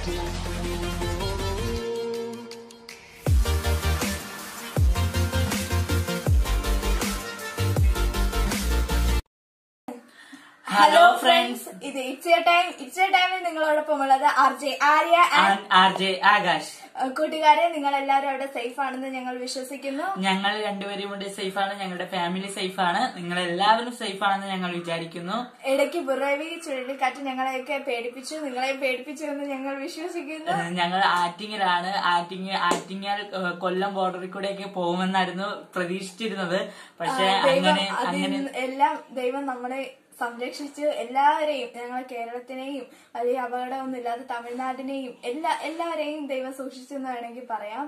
Hello friends ഇത് it's time it's ടൈമിൽ നിങ്ങളോടൊപ്പം ഉള്ളത് R J Arya and R J Akash കൂട്ടുകാരെ നിങ്ങൾ എല്ലാവരും അവിടെ സേഫ് ആണെന്ന് ഞങ്ങൾ വിശ്വസിക്കുന്നു ഞങ്ങൾ രണ്ടുപേരും ഇവിടെ സേഫ് ആണ് ഞങ്ങളുടെ ഫാമിലി സേഫ് ആണ് നിങ്ങൾ എല്ലാവരും സേഫ് ആണെന്ന് ഞങ്ങൾ വിചാരിക്കുന്നു ഇടയ്ക്ക് ബുറവി ചുഴലിക്കാറ്റ് ഞങ്ങളെയൊക്കെ പേടിപ്പിച്ചു നിങ്ങളെ പേടിപ്പിച്ചു എന്ന് ഞങ്ങൾ വിശ്വസിക്കുന്നു ഏഹ് ഞങ്ങൾ ആറ്റിങ്ങിലാണ് ആറ്റിങ് ആറ്റിങ്ങൽ ഏഹ് കൊല്ലം ബോർഡറിൽ കൂടെയൊക്കെ പോകുമെന്നായിരുന്നു പ്രതീക്ഷിച്ചിരുന്നത് പക്ഷെ ദൈവം അങ്ങനെ അതിൽ അങ്ങനെ നിന്ന് എല്ലാം ദൈവം നമ്മളെ സംരക്ഷിച്ച് എല്ലാവരെയും ഞങ്ങൾ കേരളത്തിനെയും വലിയ അപകടമൊന്നും ഇല്ലാതെ തമിഴ്നാടിനെയും എല്ലാ എല്ലാവരെയും ദൈവം സൂക്ഷിച്ചെന്ന് വേണമെങ്കിൽ പറയാം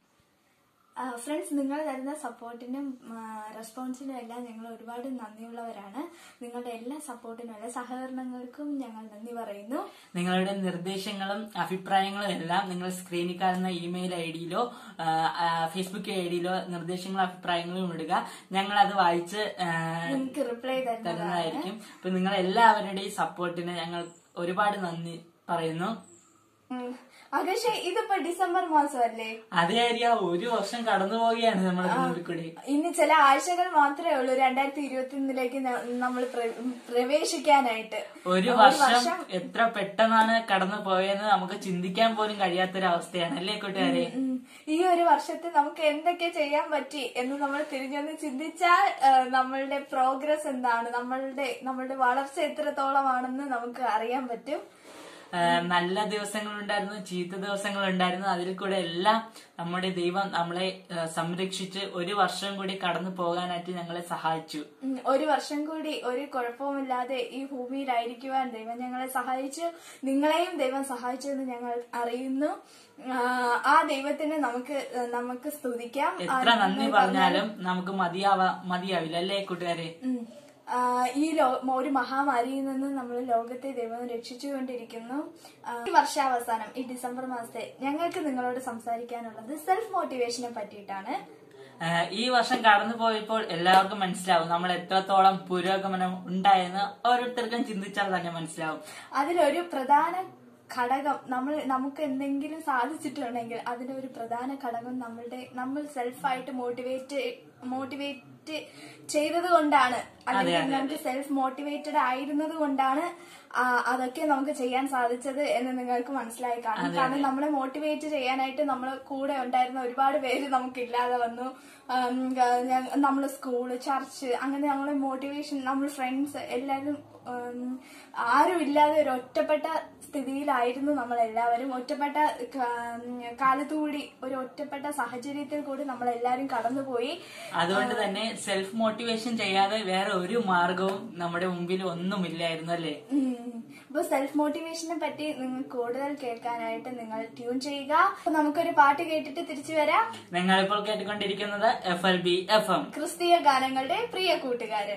ഫ്രണ്ട്സ് നിങ്ങൾ തരുന്ന സപ്പോർട്ടിനും റെസ്പോൺസിനും എല്ലാം ഞങ്ങൾ ഒരുപാട് നന്ദിയുള്ളവരാണ് നിങ്ങളുടെ എല്ലാ സപ്പോർട്ടിനും എല്ലാ സഹകരണങ്ങൾക്കും ഞങ്ങൾ നന്ദി പറയുന്നു നിങ്ങളുടെ നിർദ്ദേശങ്ങളും അഭിപ്രായങ്ങളും എല്ലാം നിങ്ങൾ സ്ക്രീനിൽ കാണുന്ന ഇമെയിൽ ഐ ഡിയിലോ ഫേസ്ബുക്ക് ഐ ഡിയിലോ നിർദ്ദേശങ്ങളും അഭിപ്രായങ്ങളും ഇടുക ഞങ്ങൾ അത് വായിച്ച് ഏഹ്, നിങ്ങൾക്ക് റിപ്ലൈ തരുന്നതാണ് തരുന്നതായിരിക്കും അപ്പൊ നിങ്ങൾ എല്ലാവരുടെയും സപ്പോർട്ടിന് ഞങ്ങൾ ഒരുപാട് നന്ദി പറയുന്നു ഉം. ആകാശേ ഇതിപ്പോ ഡിസംബർ മാസമല്ലേ അതേ അറിയാം ഒരു വർഷം കടന്നു പോവുകയാണ് നമ്മുടെ മുമ്പിൽ കൂടി ഇനി ചില ആഴ്ചകൾ മാത്രമേ ഉള്ളൂ രണ്ടായിരത്തി ഇരുപത്തി ഒന്നിലേക്ക് നമ്മൾ പ്രവേശിക്കാനായിട്ട് ഒരു വർഷം എത്ര പെട്ടെന്നാണ് കടന്നു പോയെന്ന് നമുക്ക് ചിന്തിക്കാൻ പോലും കഴിയാത്തൊരവസ്ഥയാണ് അല്ലേ കൂട്ടുകാരെ ഉം. ഈ ഒരു വർഷത്തിൽ നമുക്ക് എന്തൊക്കെ ചെയ്യാൻ പറ്റി എന്ന് നമ്മൾ തിരിഞ്ഞൊന്ന് ചിന്തിച്ചാൽ ആ, നമ്മളുടെ പ്രോഗ്രസ് എന്താണ് നമ്മളുടെ നമ്മളുടെ വളർച്ച എത്രത്തോളമാണെന്ന് നമുക്ക് അറിയാൻ പറ്റും ഏഹ് നല്ല ദിവസങ്ങളുണ്ടായിരുന്നു ചീത്ത ദിവസങ്ങളുണ്ടായിരുന്നു അതിൽ കൂടെ എല്ലാം നമ്മുടെ ദൈവം നമ്മളെ ഏഹ് സംരക്ഷിച്ച് ഒരു വർഷം കൂടി കടന്നു പോകാനായിട്ട് ഞങ്ങളെ സഹായിച്ചു ഉം, ഒരു വർഷം കൂടി ഒരു കുഴപ്പവുമില്ലാതെ ഈ ഭൂമിയിലായിരിക്കുവാൻ ദൈവം ഞങ്ങളെ സഹായിച്ചു നിങ്ങളെയും ദൈവം സഹായിച്ചു എന്ന് ഞങ്ങൾ അറിയുന്നു ആ, ആ ദൈവത്തിന് നമുക്ക് നമുക്ക് സ്തുതിക്കാം ആ, എത്ര നന്ദി നിങ്ങൾ പറഞ്ഞാലും നമുക്ക് മതിയാവാ മതിയാവില്ല അല്ലേ കൂട്ടുകാരെ ഉം. ആ, ഈ ലോ ഒരു മഹാമാരിയിൽ നിന്ന് നമ്മൾ ലോകത്തെ ദൈവം രക്ഷിച്ചുകൊണ്ടിരിക്കുന്നു ആ, ഈ വർഷാവസാനം ഈ ഡിസംബർ മാസത്തെ ഞങ്ങൾക്ക് നിങ്ങളോട് സംസാരിക്കാനുള്ളത് സെൽഫ് മോട്ടിവേഷനെ പറ്റിയിട്ടാണ് ഏഹ് ഈ വർഷം കടന്നു പോയപ്പോൾ എല്ലാവർക്കും മനസ്സിലാവും നമ്മൾ എത്രത്തോളം പുരോഗമനം ഉണ്ടായെന്ന് ഓരോരുത്തർക്കും ചിന്തിച്ചാൽ തന്നെ മനസ്സിലാവും അതിലൊരു പ്രധാന ഘടകം നമ്മൾ നമുക്ക് എന്തെങ്കിലും സാധിച്ചിട്ടുണ്ടെങ്കിൽ അതിന്റെ ഒരു പ്രധാന ഘടകം നമ്മളുടെ നമ്മൾ സെൽഫായിട്ട് മോട്ടിവേറ്റ് മോട്ടിവേറ്റ് ചെയ്തത് കൊണ്ടാണ് അല്ലെങ്കിൽ നമുക്ക് സെൽഫ് മോട്ടിവേറ്റഡ് ആയിരുന്നത് കൊണ്ടാണ് ആ, അതൊക്കെ നമുക്ക് ചെയ്യാൻ സാധിച്ചത് എന്ന് നിങ്ങൾക്ക് മനസ്സിലായി കാണും കാരണം നമ്മളെ മോട്ടിവേറ്റ് ചെയ്യാനായിട്ട് നമ്മളെ കൂടെ ഉണ്ടായിരുന്ന ഒരുപാട് പേര് നമുക്ക് ഇല്ലാതെ വന്നു നമ്മൾ സ്കൂള് ചർച്ച് അങ്ങനെ നമ്മളെ മോട്ടിവേഷൻ നമ്മൾ ഫ്രണ്ട്സ് എല്ലാവരും ഉം, ആരും ഇല്ലാതെ ഒരു ഒറ്റപ്പെട്ട സ്ഥിതിയിലായിരുന്നു നമ്മൾ എല്ലാവരും ഒറ്റപ്പെട്ട കാ- കാലത്തുകൂടി ഒരു ഒറ്റപ്പെട്ട സാഹചര്യത്തിൽ കൂടി നമ്മൾ എല്ലാവരും കടന്നുപോയി അതുകൊണ്ട് തന്നെ സെൽഫ് മോട്ടിവേഷൻ ചെയ്യാതെ വേറെ ഒരു മാർഗവും നമ്മുടെ മുമ്പിൽ ഒന്നുമില്ലായിരുന്നു അല്ലേ ഉം. അപ്പൊ സെൽഫ് മോട്ടിവേഷനെ പറ്റി നിങ്ങൾ കൂടുതൽ കേൾക്കാനായിട്ട് നിങ്ങൾ ട്യൂൺ ചെയ്യുക അപ്പൊ നമുക്കൊരു പാട്ട് കേട്ടിട്ട് തിരിച്ചു വരാം നിങ്ങൾ ഇപ്പോൾ കേട്ടുകൊണ്ടിരിക്കുന്നത് F L B F M ക്രിസ്തീയ ഗാനങ്ങളുടെ പ്രിയ കൂട്ടുകാരൻ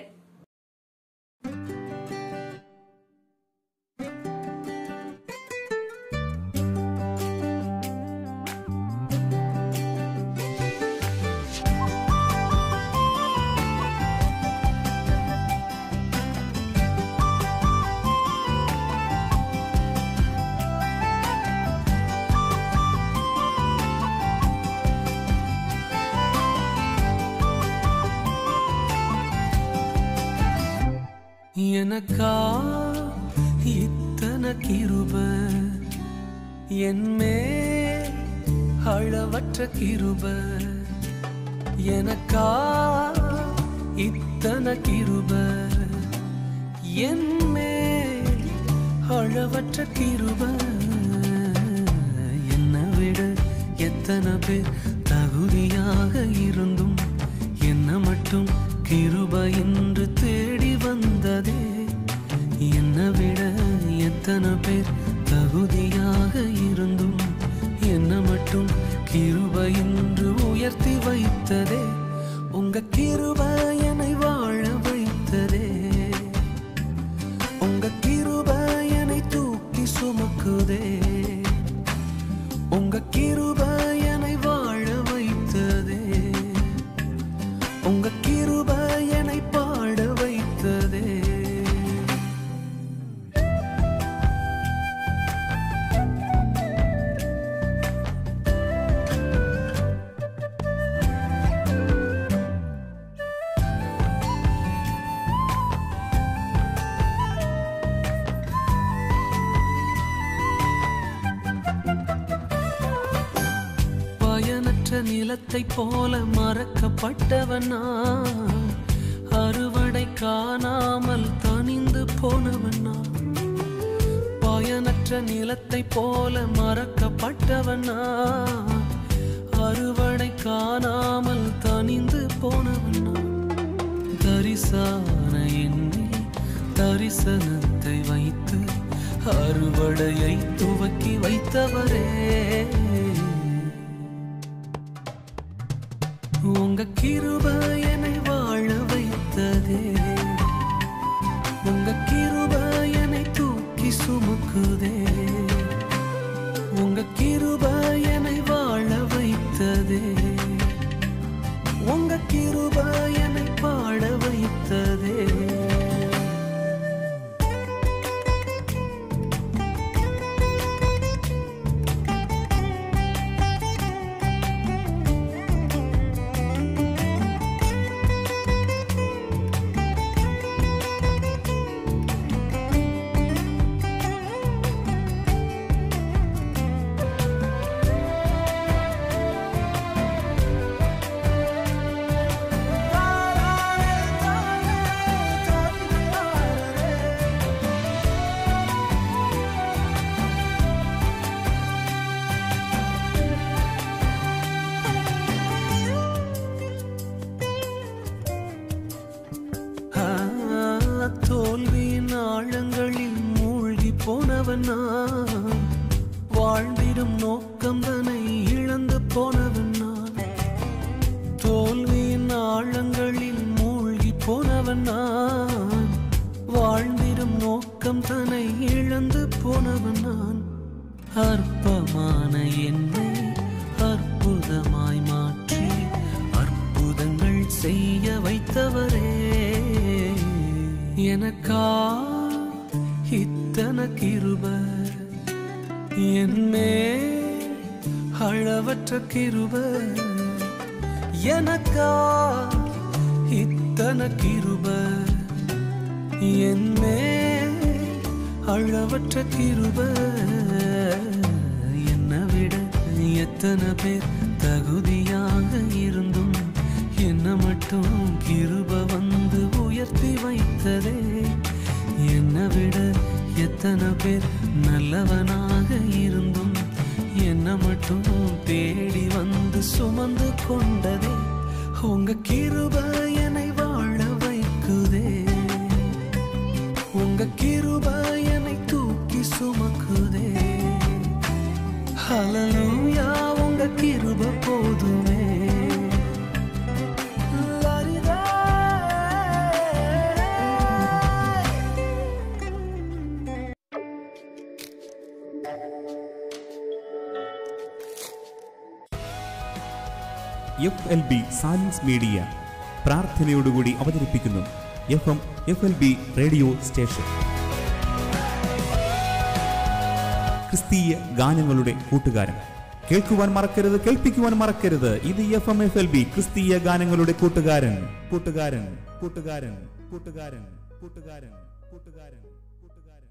எனக்கா இத்தனை கிருப என்மே அளவற்ற கிருப எனக்கா இத்தனை கிருப என்மே அளவற்ற கிருப என்னை விட எத்தனை பேர் தகுதியாக இருந்தும் என்ன மட்டும் கிருப என்று தேடி வந்ததே என்னை விட எத்தனை பேர் தகுதியாக இருந்தும் என்ன மட்டும் கிருப என்று உயர்த்தி வைத்ததே உங்க கிருப என்னை வாழ வைத்ததே உங்க கிருப என்னை தூக்கி சுமக்குதே உங்க கிருப என்னை வாழ வைத்ததே உங்க கிருப என்னை பாட வைத்ததே நிலத்தை போல மறக்கப்பட்டவன் நான் அறுவடை காணாமல் தனிந்து போனவன் நான் பயனற்ற நிலத்தை போல மறக்கப்பட்டவன் நான் அறுவடை காணாமல் தனிந்து போனவன் நான் தரிசான என்னில் தரிசனத்தை வைத்து அறுவடையை துவக்கி வைத்தவரே உங்க கிருப என்னை வாழ வைத்ததே உங்க கிருப என்னை தூக்கி சுமக்குதே உங்க கிருப என்னை வாழ வைத்ததே உங்க கிருப என்னை பாட வைத்ததே ஆ, தோல்வியின் ஆழங்களில் மூழ்கி போனவன் நான் வாழ்ந்திடும் நோக்கம் தன்னை இழந்து போனவன் நான் தோல்வியின் ஆழங்களில் மூழ்கி போனவன் நான் வாழ்ந்திடும் நோக்கம் தன்னை இழந்து போனவன் நான் அற்பமான என்னை அற்புதமாய் மாற்றி அற்புதங்கள் செய்ய வைத்தவரே எனக்கா இத்தன கிருப என்னே அளவற்ற கிருப எனக்கா இத்தன கிருப என்னே அளவற்ற கிருப என்னை விட எத்தனை பேர் தகுதியாக இருந்தும் என்ன மட்டும் கிருப வந்து உயர்த்தி வைத்ததே என்னை விட எத்தனை பேர் நல்லவனாக இருந்தும் என்ன மட்டும் தேடி வந்து சுமந்து கொண்டதே உங்க கிருப என்னை வாழ வைக்குதே உங்க கிருப என்னை தூக்கி சுமக்குதே ஹalleluya உங்க கிருப போதுமே லரிதா. എഫ് എൽ ബി സാലൻസ് മീഡിയ പ്രാർത്ഥനയോടുകൂടി അവതരിപ്പിക്കുന്നു F M F L B radio station ക്രിസ്തീയ ഗാനങ്ങളുടെ കൂട്ടുകാരൻ കേൾക്കുവാൻ മറക്കരുത് കേൾപ്പിക്കുവാൻ മറക്കരുത് ഇത് F M F L B ക്രിസ്തീയ ഗാനങ്ങളുടെ കൂട്ടുകാരൻ കൂട്ടുകാരൻ കൂട്ടുകാരൻ കൂട്ടുകാരൻ കൂട്ടുകാരൻ കൂട്ടുകാരൻ കൂട്ടുകാരൻ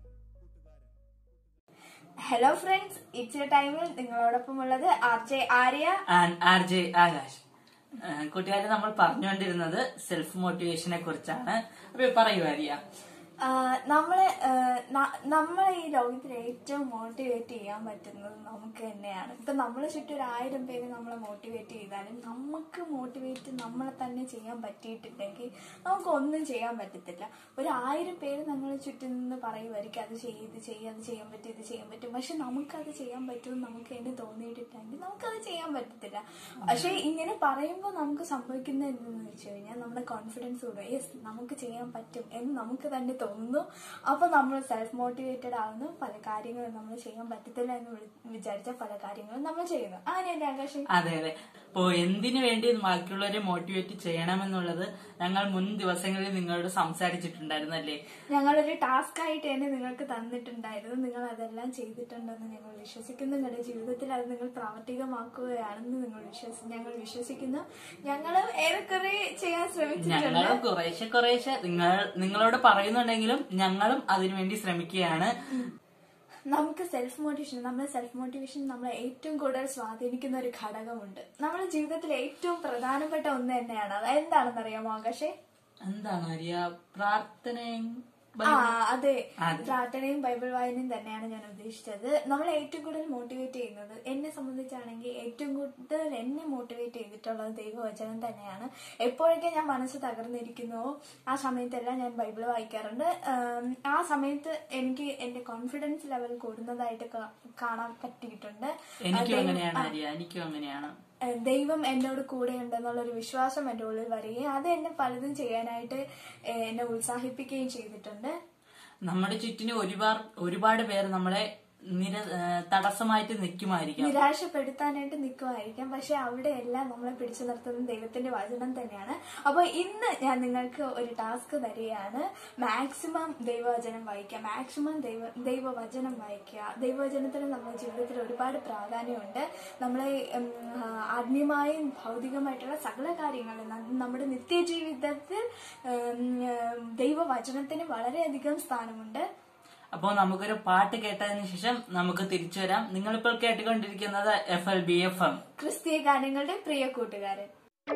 ഹലോ ഫ്രണ്ട്സ് ഇച്ചിരി ടൈമിൽ നിങ്ങളോടൊപ്പം ഉള്ളത് R J Arya and R J Akash കൂട്ടുകാരെ നമ്മൾ പറഞ്ഞുകൊണ്ടിരുന്നത് സെൽഫ് മോട്ടിവേഷനെ കുറിച്ചാണ് അപ്പൊ പറയൂ ആര്യ ആ, നമ്മളെ ആ, ന- നമ്മളെ ഈ ലോകത്തിൽ ഏറ്റവും മോട്ടിവേറ്റ് ചെയ്യാൻ പറ്റുന്നത് നമുക്ക് തന്നെയാണ് ഇപ്പൊ നമ്മളെ ചുറ്റും ഒരു ആയിരം പേര് നമ്മളെ മോട്ടിവേറ്റ് ചെയ്താലും നമുക്ക് മോട്ടിവേറ്റ് നമ്മളെ തന്നെ ചെയ്യാൻ പറ്റിയിട്ടുണ്ടെങ്കിൽ നമുക്ക് ഒന്നും ചെയ്യാൻ പറ്റത്തില്ല ഒരു ആയിരം പേര് നമ്മളെ ചുറ്റും നിന്ന് പറയുമായിരിക്കും അത് ചെയ്ത് ഇത് ചെയ്യും അത് ചെയ്യാൻ പറ്റും ഇത് ചെയ്യാൻ പറ്റും പക്ഷെ നമുക്കത് ചെയ്യാൻ പറ്റുമെന്ന് നമുക്ക് തന്നെ തോന്നിയിട്ടുണ്ടെങ്കിൽ നമുക്കത് ചെയ്യാൻ പറ്റത്തില്ല പക്ഷെ ഇങ്ങനെ പറയുമ്പോൾ നമുക്ക് സംഭവിക്കുന്നത് എന്തെന്ന് വെച്ച് കഴിഞ്ഞാൽ നമ്മുടെ കോൺഫിഡൻസ് കൂടും യെസ് നമുക്ക് ചെയ്യാൻ പറ്റും എന്ന് നമുക്ക് തന്നെ തോന്നുന്നു അപ്പൊ നമ്മൾ സെൽഫ് മോട്ടിവേറ്റഡ് ആവുന്നു പല കാര്യങ്ങളും നമ്മൾ ചെയ്യാൻ പറ്റത്തില്ല എന്ന് വിളി- വിചാരിച്ച പല കാര്യങ്ങളും നമ്മൾ ചെയ്യുന്നു അങ്ങനെയല്ലേ ആകാശം അതെ അതെ അപ്പോ എന്തിനു വേണ്ടി ബാക്കിയുള്ളവരെ മോട്ടിവേറ്റ് ചെയ്യണമെന്നുള്ളത് ഞങ്ങൾ മുൻ ദിവസങ്ങളിൽ നിങ്ങളോട് സംസാരിച്ചിട്ടുണ്ടായിരുന്നു അല്ലേ ഞങ്ങളൊരു ടാസ്ക് ആയിട്ട് തന്നെ നിങ്ങൾക്ക് തന്നിട്ടുണ്ടായിരുന്നു നിങ്ങൾ അതെല്ലാം ചെയ്തിട്ടുണ്ടെന്ന് ഞങ്ങൾ വിശ്വസിക്കുന്നു നിങ്ങളുടെ ജീവിതത്തിൽ അത് നിങ്ങൾ പ്രാവർത്തികമാക്കുകയാണെന്ന് നിങ്ങൾ വിശ്വസി ഞങ്ങൾ വിശ്വസിക്കുന്നു ഞങ്ങളും ഏറെക്കുറെ ചെയ്യാൻ ശ്രമിച്ചിട്ടുണ്ട് ഞങ്ങൾ കുറേശ്ശെ കുറേശ്ശെ നിങ്ങൾ നിങ്ങളോട് പറയുന്നുണ്ടെങ്കിലും ഞങ്ങളും അതിനുവേണ്ടി ശ്രമിക്കുകയാണ് നമുക്ക് സെൽഫ് മോട്ടിവേഷൻ നമ്മുടെ സെൽഫ് മോട്ടിവേഷൻ നമ്മളെ ഏറ്റവും കൂടുതൽ സ്വാധീനിക്കുന്ന ഒരു ഘടകമുണ്ട് നമ്മുടെ ജീവിതത്തിൽ ഏറ്റവും പ്രധാനപ്പെട്ട ഒന്ന് തന്നെയാണ് അത് എന്താണെന്ന് അറിയാമോ ആകാശേ എന്താണ് അറിയ പ്രാർത്ഥനയും ആ അതെ അതെ. പ്രാർത്ഥനയും ബൈബിൾ വായനയും തന്നെയാണ് ഞാൻ ഉദ്ദേശിച്ചത് നമ്മളെ ഏറ്റവും കൂടുതൽ മോട്ടിവേറ്റ് ചെയ്യുന്നത് എന്നെ സംബന്ധിച്ചാണെങ്കിൽ ഏറ്റവും കൂടുതൽ എന്നെ മോട്ടിവേറ്റ് ചെയ്തിട്ടുള്ളത് ദൈവവചനം തന്നെയാണ് എപ്പോഴൊക്കെ ഞാൻ മനസ്സ് തകർന്നിരിക്കുന്നുവോ ആ സമയത്തെല്ലാം ഞാൻ ബൈബിൾ വായിക്കാറുണ്ട് ആം, ആ സമയത്ത് എനിക്ക് എന്റെ കോൺഫിഡൻസ് ലെവൽ കൂടുന്നതായിട്ട് കാ- കാണാൻ പറ്റിയിട്ടുണ്ട് എനിക്കും ദൈവം- അങ്ങനെയാണ് ആ, അറിയ എനിക്കും അങ്ങനെയാണ് ഏഹ് ദൈവം എന്നോട് കൂടെ ഉണ്ടെന്നുള്ളൊരു വിശ്വാസം എൻ്റെ ഉള്ളിൽ വരികയും അത് എന്നെ പലതും ചെയ്യാനായിട്ട് ഏഹ് എന്നെ ഉത്സാഹിപ്പിക്കുകയും ചെയ്തിട്ടുണ്ട് നമ്മുടെ ചുറ്റിന് ഒരുപാട് ഒരുപാട് പേര് നമ്മളെ നിര ഏ, തടസ്സമായിട്ട് നിൽക്കുമായിരിക്കാം നിരാശപ്പെടുത്താനായിട്ട് നിൽക്കുമായിരിക്കാം പക്ഷെ അവിടെയെല്ലാം നമ്മളെ പിടിച്ചു നിർത്തുന്നത് ദൈവത്തിന്റെ വചനം തന്നെയാണ് അപ്പോൾ ഇന്ന് ഞാൻ നിങ്ങൾക്ക് ഒരു ടാസ്ക് തരികയാണ് മാക്സിമം ദൈവവചനം വായിക്കുക മാക്സിമം ദൈവ ദൈവവചനം വായിക്കുക ദൈവവചനത്തിന് നമ്മുടെ ജീവിതത്തിൽ ഒരുപാട് പ്രാധാന്യമുണ്ട് നമ്മളെ ഉം, ആ, ആത്മീയമായും ഭൗതികമായിട്ടുള്ള സകല കാര്യങ്ങളും ന- നമ്മുടെ നിത്യജീവിതത്തിൽ ഉം, ഉം, ദൈവവചനത്തിന് വളരെയധികം സ്ഥാനമുണ്ട് അപ്പോൾ നമുക്കൊരു പാട്ട് കേട്ടതിന് ശേഷം നമുക്ക് തിരിച്ചു വരാം നിങ്ങളിപ്പോൾ കേട്ടുകൊണ്ടിരിക്കുന്നത് F L B F M ക്രിസ്തീയ ഗാനങ്ങളുടെ പ്രിയ കൂട്ടുകാരൻ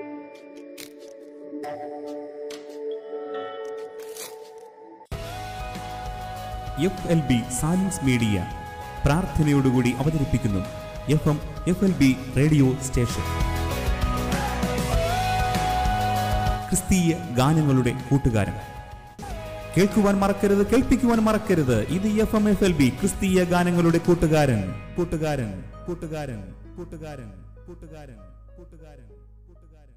എഫ് എൽ ബി സാലിൻസ് മീഡിയ പ്രാർത്ഥനയോടുകൂടി അവതരിപ്പിക്കുന്നു F M F L B radio station ക്രിസ്തീയ ഗാനങ്ങളുടെ കൂട്ടുകാരൻ കേൾക്കുവാൻ മറക്കരുത് കേൾപ്പിക്കുവാൻ മറക്കരുത് ഇത് F M F L B ക്രിസ്തീയ ഗാനങ്ങളുടെ കൂട്ടുകാരൻ കൂട്ടുകാരൻ കൂട്ടുകാരൻ കൂട്ടുകാരൻ കൂട്ടുകാരൻ കൂട്ടുകാരൻ കൂട്ടുകാരൻ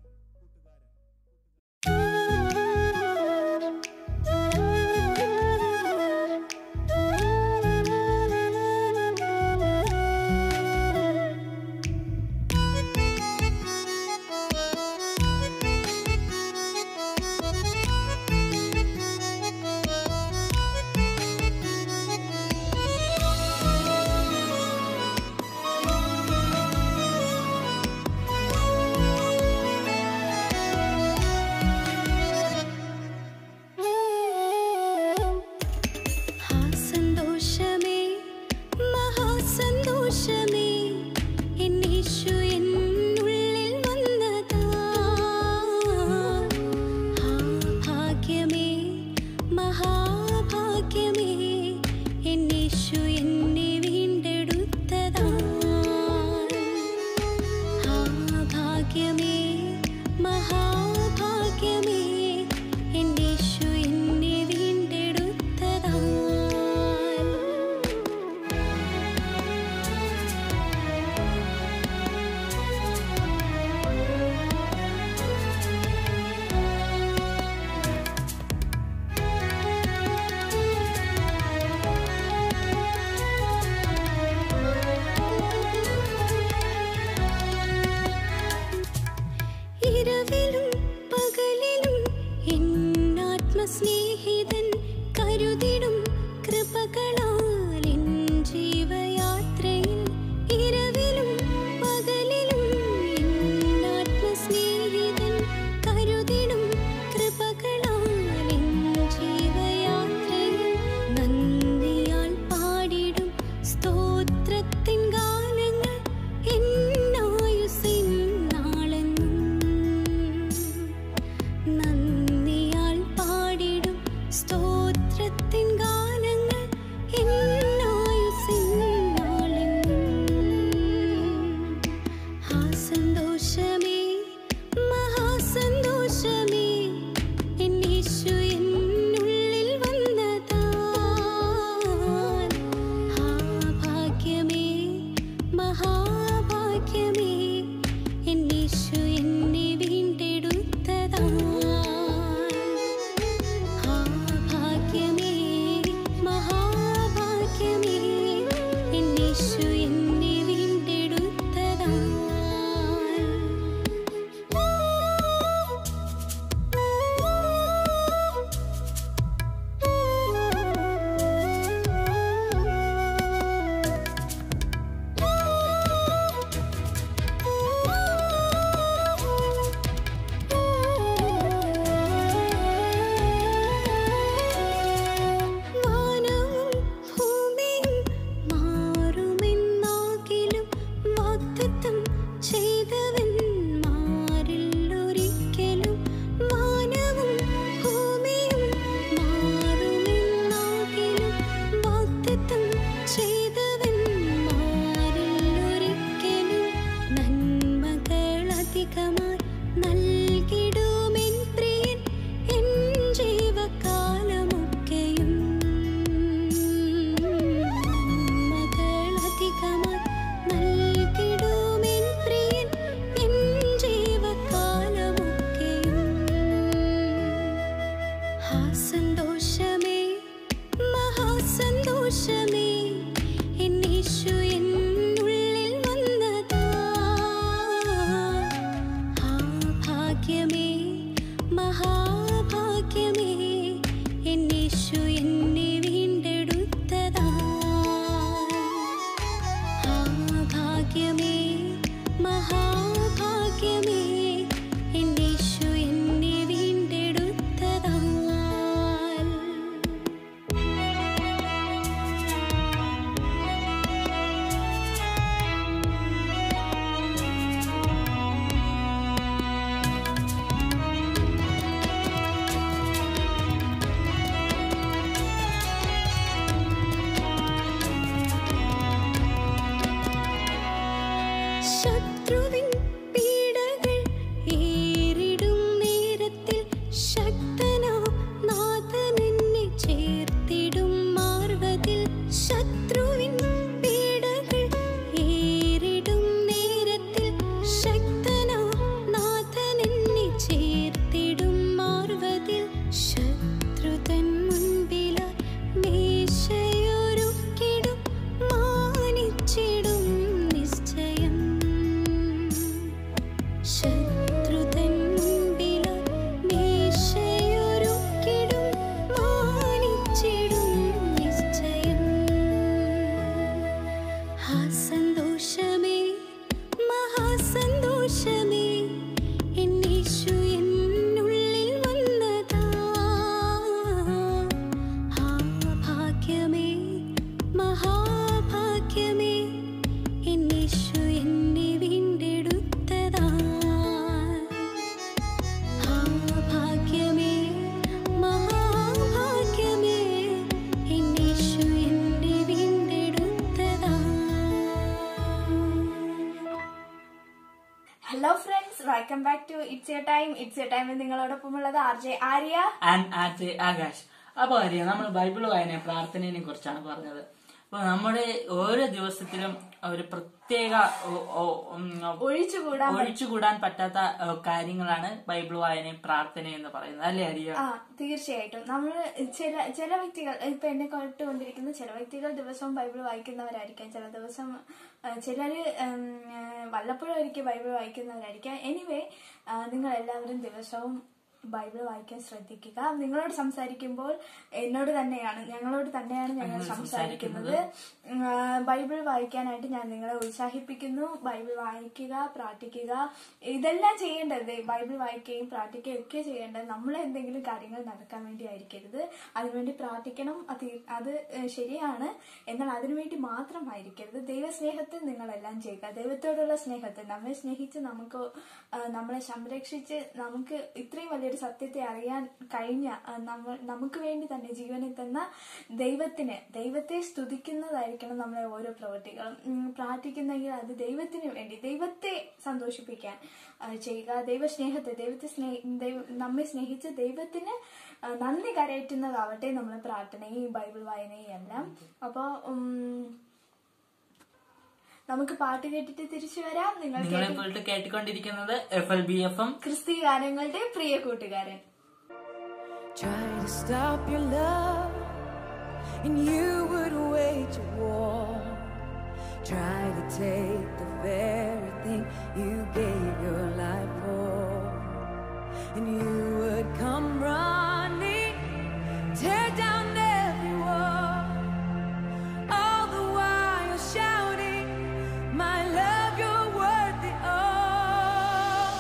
ും ശത്രുവിൻ പീഡകൾ ഏറിടും നേരത്തിൽ ശക്തനോ നാഥൻ എന്നെ ചേർത്തിടും മാർവതിൽ ശത്രുവിൻ പീഡകൾ ഏറിടും നേരത്തിൽ ശക്തനോ നാഥൻ എന്നെ ചേർത്തിടും മാർവതിൽ ശത്രുതൻ മുൻപിലായി മേശയൊരുക്കിടും മാനിച്ചിടും നിശ്ചയം ശത്രുതൻ മുൻപിലായി മേശയൊരുക്കിടും മാനിച്ചിടും നിശ്ചയം ആ സന്തോഷമേ മഹാസന്തോഷമേ എന്നീശു എന്നുള്ളിൽ വന്നതാ ആ ഭാഗ്യമേ മഹാഭാഗ്യമേ എന്നീശു എന്നെ വീണ്ടെടുത്തതാ ആ ഭാഗ്യമേ മഹാഭാഗ്യമേ എന്നീശു എന്നെ വീണ്ടെടുത്തതാ hello friends welcome back to it's your time it's your ടൈമിൽ നിങ്ങളോടൊപ്പം ഉള്ളത് R J Arya and R Akash അപ്പൊ അറിയാം നമ്മൾ ബൈബിൾ വായന പ്രാർത്ഥനയെ കുറിച്ചാണ് പറഞ്ഞത് അപ്പൊ നമ്മുടെ ഓരോ ദിവസത്തിലും ഒരു പ്രത്യേക ഒ- ഒ- ഉം, ഒഴിച്ചുകൂടാൻ ഒഴിച്ചുകൂടാൻ പറ്റാത്ത ഏഹ്, കാര്യങ്ങളാണ് ബൈബിൾ വായനയും പ്രാർത്ഥനയും എന്ന് പറയുന്നത് അല്ലേ അറിയാം ആ തീർച്ചയായിട്ടും നമ്മൾ ചില ചില വ്യക്തികൾ ഇപ്പൊ എന്നെ കേട്ടുകൊണ്ടിരിക്കുന്ന ചില വ്യക്തികൾ ദിവസവും ബൈബിൾ വായിക്കുന്നവരായിരിക്കാം ചില ദിവസം ആ, ചിലര് ഉം, ആ, വല്ലപ്പോഴും ഒരിക്കൽ ബൈബിൾ വായിക്കുന്നവരായിരിക്കാം എനിവേ നിങ്ങൾ എല്ലാവരും ദിവസവും ബൈബിൾ വായിക്കാൻ ശ്രദ്ധിക്കുക നിങ്ങളോട് സംസാരിക്കുമ്പോൾ എന്നോട് തന്നെയാണ് ഞങ്ങളോട് തന്നെയാണ് ഞങ്ങൾ ഞങ്ങൾ സംസാരിക്കുന്നത് ഉം, ആ, ബൈബിൾ വായിക്കാനായിട്ട് ഞാൻ നിങ്ങളെ ഉത്സാഹിപ്പിക്കുന്നു ബൈബിൾ വായിക്കുക പ്രാർത്ഥിക്കുക ഇതെല്ലാം ചെയ്യേണ്ടത് ബൈബിൾ വായിക്കുകയും പ്രാർത്ഥിക്കുകയും ഒക്കെ ചെയ്യേണ്ടത് നമ്മൾ എന്തെങ്കിലും കാര്യങ്ങൾ നടക്കാൻ വേണ്ടി ആയിരിക്കരുത് അതിനുവേണ്ടി പ്രാർത്ഥിക്കണം അത് അത് ഏഹ്, ശരിയാണ് എന്നാൽ അതിനുവേണ്ടി മാത്രമായിരിക്കരുത് ദൈവസ്നേഹത്തിൽ നിങ്ങളെല്ലാം ചെയ്യുക ദൈവത്തോടുള്ള സ്നേഹത്തിൽ നമ്മെ സ്നേഹിച്ച് നമുക്ക് ആ, നമ്മളെ സംരക്ഷിച്ച് നമുക്ക് ഇത്രയും വലിയൊരു സത്യത്തെ അറിയാൻ കഴിഞ്ഞ ആ, നമ്മൾ നമുക്ക് വേണ്ടി തന്നെ ജീവനെ തന്ന ദൈവത്തിന് ദൈവത്തെ സ്തുതിക്കുന്നതായിരിക്കണം നമ്മളെ ഓരോ പ്രവൃത്തികളും ഉം, പ്രാർത്ഥിക്കുന്നെങ്കിൽ അത് ദൈവത്തിന് വേണ്ടി ദൈവത്തെ സന്തോഷിപ്പിക്കാൻ ആ, ചെയ്യുക ദൈവസ്നേഹത്തെ ദൈവത്തെ സ്നേഹ ദൈവ- നമ്മെ സ്നേഹിച്ച് ദൈവത്തിന് ആ, നന്ദി കരയറ്റുന്നതാവട്ടെ നമ്മളെ പ്രാർത്ഥനയും ഈ ബൈബിൾ വായനയും എല്ലാം അപ്പോൾ നമുക്ക് പാട്ട് കേട്ടിട്ട് തിരിച്ചു വരാം നിങ്ങൾ നിങ്ങളെ കേട്ട് പോയിട്ട് കേട്ടുകൊണ്ടിരിക്കുന്നത് F L B F M ക്രിസ്തി ഗാനങ്ങളുടെ പ്രിയ കൂട്ടുകാരൻ Try to stop your love, and you would wage a war. Try to take the very thing you gave your life for, and you would come running, tear down every wall. All the while shouting, "My love, you're worth it all."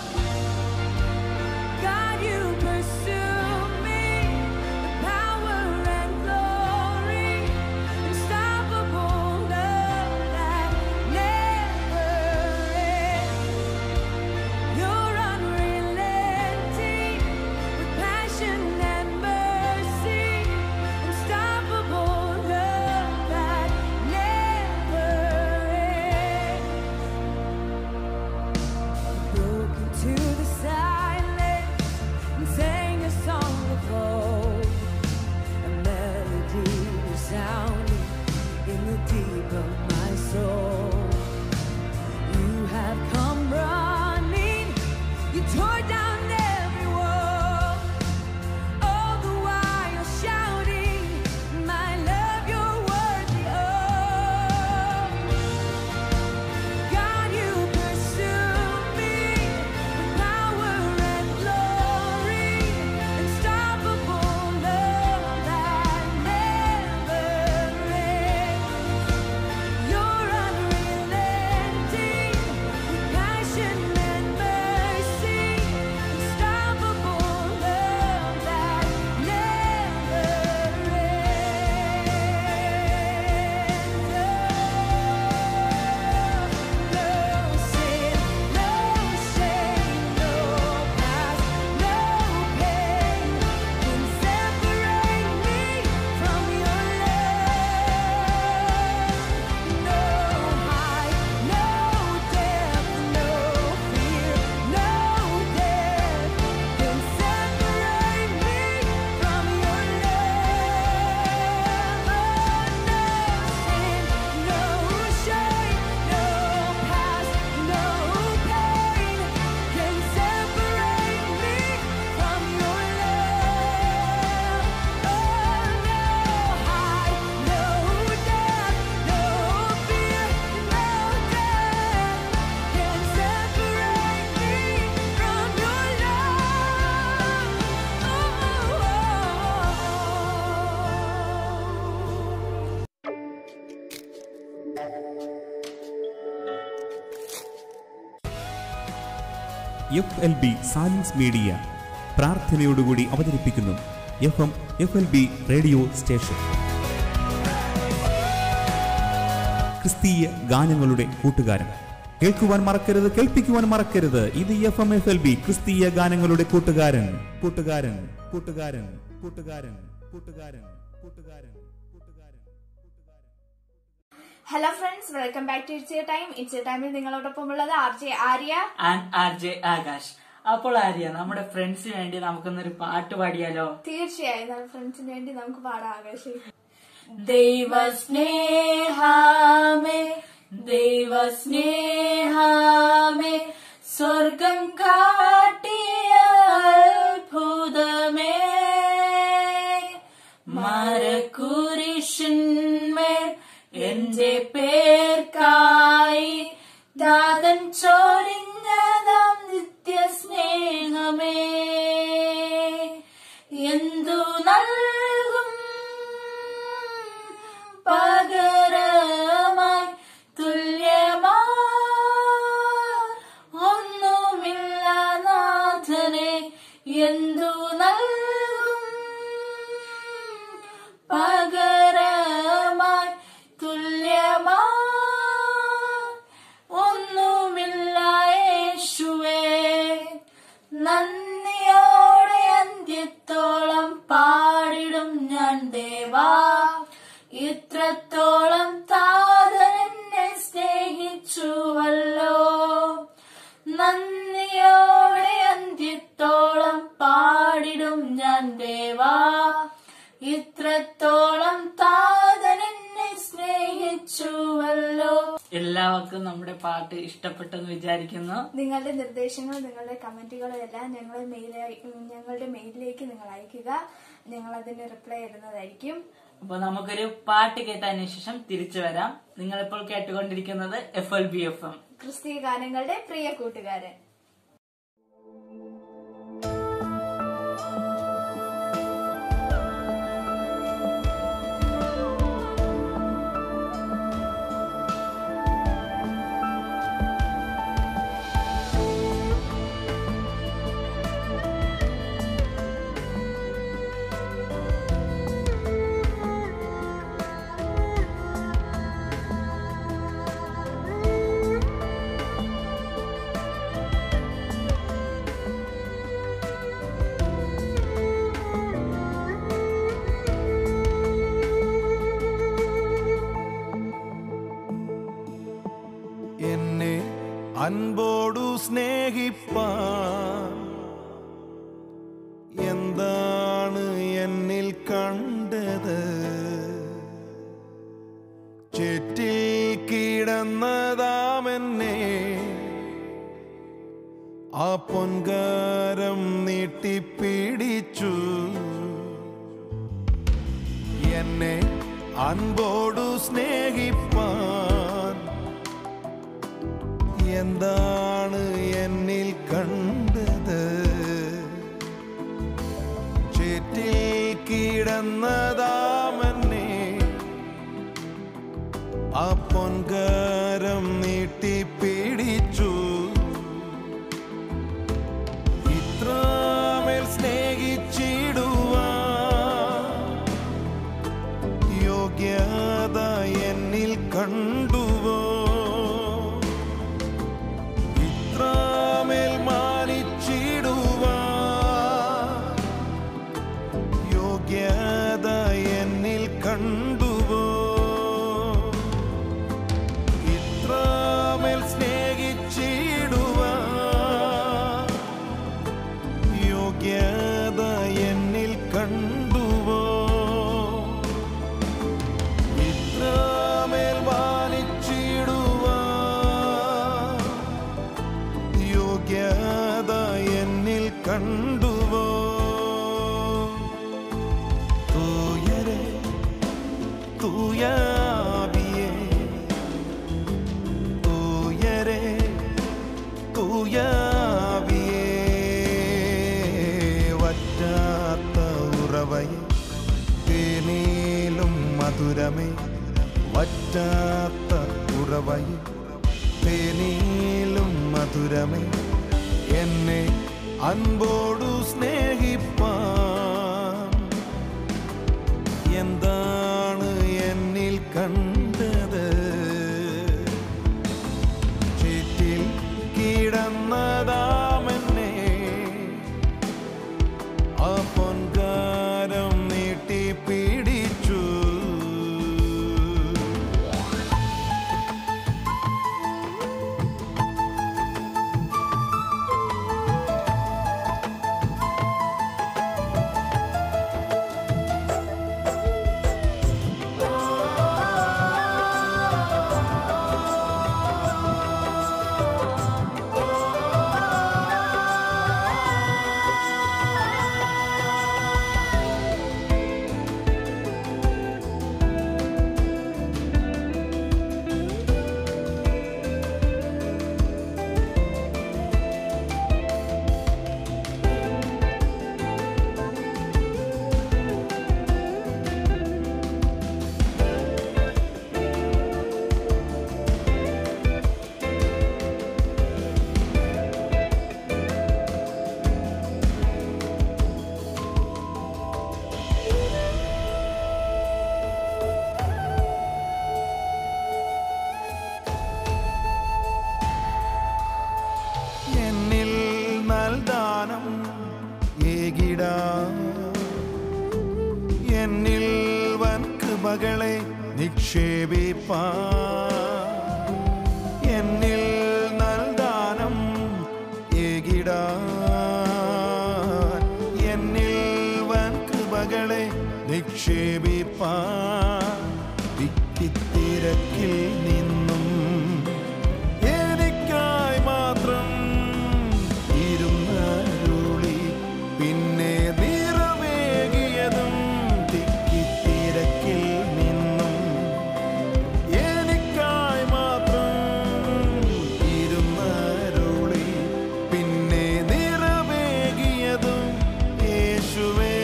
God, you pursue me with power and glory, unstoppable love that never ends. You're unrelenting with F L B സാലൻസ് media പ്രാർത്ഥനയോടുകൂടി അവതരിപ്പിക്കുന്നു F M F L B radio station ക്രിസ്തീയ ഗാനങ്ങളുടെ കൂട്ടുകാരൻ കേൾക്കുവാൻ മറക്കരുത് കേൾപ്പിക്കുവാൻ മറക്കരുത് ഇത് F M F L B ക്രിസ്തീയ ഗാനങ്ങളുടെ കൂട്ടുകാരൻ കൂട്ടുകാരൻ കൂട്ടുകാരൻ കൂട്ടുകാരൻ കൂട്ടുകാരൻ കൂട്ടുകാരൻ കൂട്ടുകാരൻ hello friends welcome back to it's time it's ടൈമിൽ നിങ്ങളോടൊപ്പം ഉള്ളത് R J Arya and R J Akash അപ്പോൾ ആര്യ നമ്മുടെ ഫ്രണ്ട്സിന് വേണ്ടി നമുക്കൊന്നൊരു പാട്ട് പാടിയാലോ തീർച്ചയായും നമ്മുടെ ഫ്രണ്ട്സിന് വേണ്ടി നമുക്ക് പാടാം ആകാശം ദൈവസ്നേഹമേ ദൈവസ്നേഹമേ സ്വർഗം കാട്ടിയ അത്ഭുതമേ മരക്കുരിശന്മേൽ എന്റെ പേർക്കായി ദാതൻ ചൊരിഞ്ഞതാം നിത്യസ്നേഹമേ എന്തു നൽകും പകരമായി തുല്യമാ ഒന്നുമില്ല നാഥനെ എന്തു നൽകും പകരമായി തുല്യമാ ഒന്നുമില്ല യേശുവേ നന്ദിയോടെ അന്ത്യത്തോളം പാടിടും ഞാൻ ദേവാ ഇത്രത്തോളം താതൻ എന്നെ സ്നേഹിച്ചുവല്ലോ നന്ദിയോടെ അന്ത്യത്തോളം പാടിടും ഞാൻ ദേവാ ഇത്രത്തോളം താതൻ എന്നെ സ്നേഹിച്ചുവല്ലോ എല്ലാവർക്കും നമ്മുടെ പാട്ട് ഇഷ്ടപ്പെട്ടെന്ന് വിചാരിക്കുന്നു നിങ്ങളുടെ നിർദ്ദേശങ്ങളും നിങ്ങളുടെ കമന്റുകളും എല്ലാം ഞങ്ങൾ മെയിൽ ഞങ്ങളുടെ മെയിലിലേക്ക് നിങ്ങൾ അയക്കുക ഞങ്ങൾ അതിന് റിപ്ലൈ ഇടുന്നതായിരിക്കും അപ്പൊ നമുക്കൊരു പാട്ട് കേട്ടതിന് ശേഷം തിരിച്ചു വരാം നിങ്ങളിപ്പോൾ കേട്ടുകൊണ്ടിരിക്കുന്നത് F L B F M ക്രിസ്തീയ ഗാനങ്ങളുടെ പ്രിയ കൂട്ടുകാരൻ എന്നെ അൻപോടു സ്നേഹിപ്പാൻ എന്താണ് എന്നിൽ കണ്ടത് ചുറ്റിൽ കിടന്നതാമെന്നെ ആ പൊൻകാരം നീട്ടിപ്പിടിച്ചു എന്നെ അൻപോടു സ്നേഹിപ്പാൻ എന്താണ് എന്നിൽ കണ്ടത് ചേറ്റിൽ കിടന്നതാമെന്നെ ആ പൊൻകാരം നീട്ടിപ്പിടിച്ചു ഇത്രമേൽ സ്നേഹിച്ചിടുവാൻ യോഗ്യത എന്നിൽ കണ്ടുവോ ഇത്രമേൽ മാനിച്ചിടുവാൻ യോഗ്യത എന്നിൽ കണ്ടുവോ ഇത്രമേൽ സ്നേഹിച്ചിടുവാൻ യോഗ്യത എന്നിൽ കണ്ടുവോ ഇത്രമേൽ മാനിച്ചിടുവാൻ യോഗ്യത എന്നിൽ കണ്ടുവോ തൂയരെ തൂയാവിയേ തൂയരെ തൂയാവിയേ വറ്റാത്ത ഉറവയെ തേനീലും മധുരമേ വറ്റാത്ത ഉറവയെ തേനീലും മധുരമേ എന്നെ അൻപോടു സ്നേഹിപ്പാൻ എന്താണ് എന്നിൽ കണ്ടത് ചീറ്റിൽ കിടന്നതാമെന്നെ ആ പൊൻകാരം നീട്ടി പിടിച്ചു എന്നിൽ നൽദാനം ഏകിട എന്നിൽ വൻ കൃപകളെ നിക്ഷേപിപ്പാ എന്നിൽ നൽദാനം ഏകിട എന്നിൽ വൻ കൃപകളെ നിക്ഷേപിപ്പാ വിക്കിത്തിരക്കിൽ നിന്നും എനിക്കായി മാത്രം ഇരുന്നരുളി പിന്നെ നിറവേകിയതും തിക്കിത്തിരക്കിൽ നിന്നും എനിക്കായി മാത്രം ഇരുന്നരുളി പിന്നെ നിറവേകിയതും യേശുവേ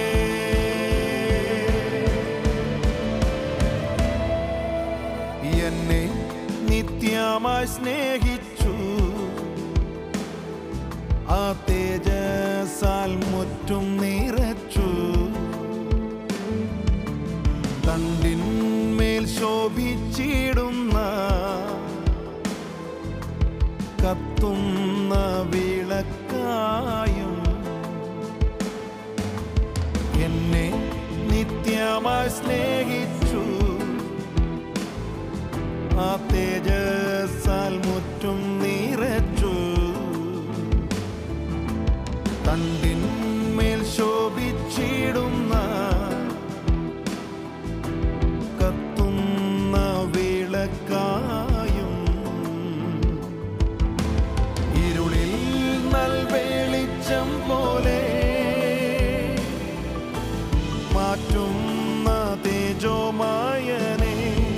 എന്നെ നിത്യമായി സ്നേഹിച്ചു ആ തേജസാൽ മുറ്റും നിറച്ചു തണ്ടിന്മേൽ ശോഭിച്ചിടുന്ന കത്തുന്ന വിളക്കായും എന്നെ നിത്യമായി സ്നേഹിച്ചു ആ തേജസാൽ മുറ്റും നിറച്ചു തണ്ടിന്മേൽ ശോഭിച്ചിടുന്ന കത്തുന്ന വിളക്കായും ഇരുളിൽ നൽവെളിച്ചം പോലെ മാറ്റുന്ന തേജോമായനെ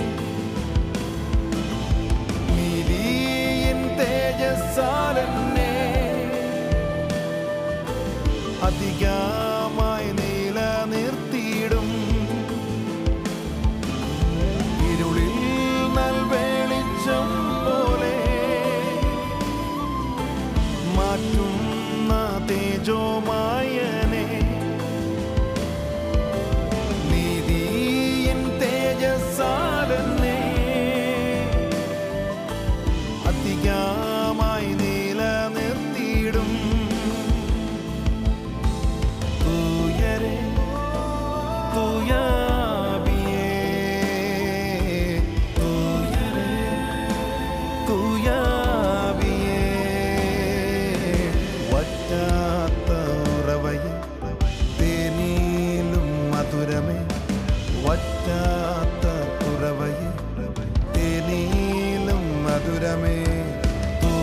നീതിയിൻ തേജസ്സാലെന്നെ അധികമായി നിലനിർത്തിയിടും ഇരുളിൽ നൽവെളിച്ചം പോലെ മാറ്റുന്ന തേജോമായനെ നീതിയിൻ തേജസ്സാലെന്നെ അധികമായി നിലനിർത്തിയിടും തൂയരെ തൂയാബിയേ തൂയരെ തൂയാബിയേ വറ്റാത്ത ഉറവയെ തേനീലും മധുരമേ വറ്റാത്ത ഉറവയെ തേനീലും മധുരമേ തൂ